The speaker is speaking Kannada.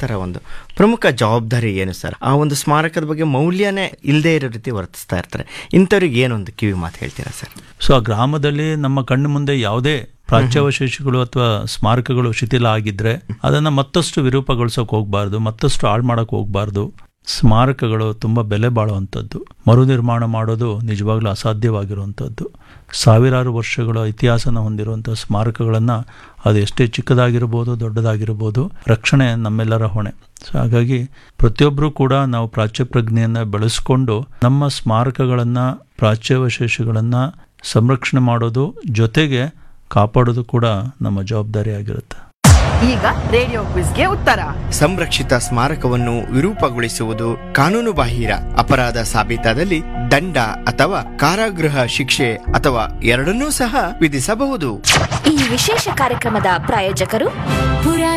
ಪಾಲಕರ ಒಂದು ಪ್ರಮುಖ ಜವಾಬ್ದಾರಿ ಏನು ಸರ್ ಆ ಒಂದು ಸ್ಮಾರಕದ ಬಗ್ಗೆ ಮೌಲ್ಯನೇ ಇಲ್ಲದೆ ಇರೋ ರೀತಿ ವರ್ತಿಸ್ತಾ ಇರ್ತಾರೆ ಇಂಥವ್ರಿಗೆ ಏನೊಂದು ಕಿವಿ ಮಾತು ಹೇಳ್ತೀರಾ ಸರ್ ಸೊ ಆ ಗ್ರಾಮದಲ್ಲಿ ನಮ್ಮ ಕಣ್ಣು ಮುಂದೆ ಯಾವುದೇ ಪ್ರಾಚ್ಯಾವಶೇಷಗಳು ಅಥವಾ ಸ್ಮಾರಕಗಳು ಶಿಥಿಲ ಆಗಿದ್ರೆ ಅದನ್ನ ಮತ್ತಷ್ಟು ವಿರೂಪಗೊಳಿಸೋಕೆ ಹೋಗ್ಬಾರ್ದು ಮತ್ತಷ್ಟು ಹಾಳು ಮಾಡಕ್ ಹೋಗ್ಬಾರ್ದು ಸ್ಮಾರಕಗಳು ತುಂಬ ಬೆಲೆ ಬಾಳುವಂಥದ್ದು ಮರುನಿರ್ಮಾಣ ಮಾಡೋದು ನಿಜವಾಗ್ಲೂ ಅಸಾಧ್ಯವಾಗಿರುವಂಥದ್ದು ಸಾವಿರಾರು ವರ್ಷಗಳ ಇತಿಹಾಸನ ಹೊಂದಿರುವಂಥ ಸ್ಮಾರಕಗಳನ್ನು ಅದು ಎಷ್ಟೇ ಚಿಕ್ಕದಾಗಿರ್ಬೋದು ದೊಡ್ಡದಾಗಿರ್ಬೋದು ರಕ್ಷಣೆ ನಮ್ಮೆಲ್ಲರ ಹೊಣೆ ಸೊ ಹಾಗಾಗಿ ಪ್ರತಿಯೊಬ್ಬರೂ ಕೂಡ ನಾವು ಪ್ರಾಚ್ಯ ಪ್ರಜ್ಞೆಯನ್ನು ಬೆಳೆಸ್ಕೊಂಡು ನಮ್ಮ ಸ್ಮಾರಕಗಳನ್ನು ಪ್ರಾಚ್ಯಾವಶೇಷಗಳನ್ನು ಸಂರಕ್ಷಣೆ ಮಾಡೋದು ಜೊತೆಗೆ ಕಾಪಾಡೋದು ಕೂಡ ನಮ್ಮ ಜವಾಬ್ದಾರಿ ಆಗಿರುತ್ತೆ ಈಗ ರೇಡಿಯೋ ಕ್ವಿಜ್ಗೆ ಉತ್ತರ ಸಂರಕ್ಷಿತ ಸ್ಮಾರಕವನ್ನು ವಿರೂಪಗೊಳಿಸುವುದು ಕಾನೂನು ಬಾಹಿರ ಅಪರಾಧ ಸಾಬೀತಾದಲ್ಲಿ ದಂಡ ಅಥವಾ ಕಾರಾಗೃಹ ಶಿಕ್ಷೆ ಅಥವಾ ಎರಡನ್ನೂ ಸಹ ವಿಧಿಸಬಹುದು ಈ ವಿಶೇಷ ಕಾರ್ಯಕ್ರಮದ ಪ್ರಾಯೋಜಕರು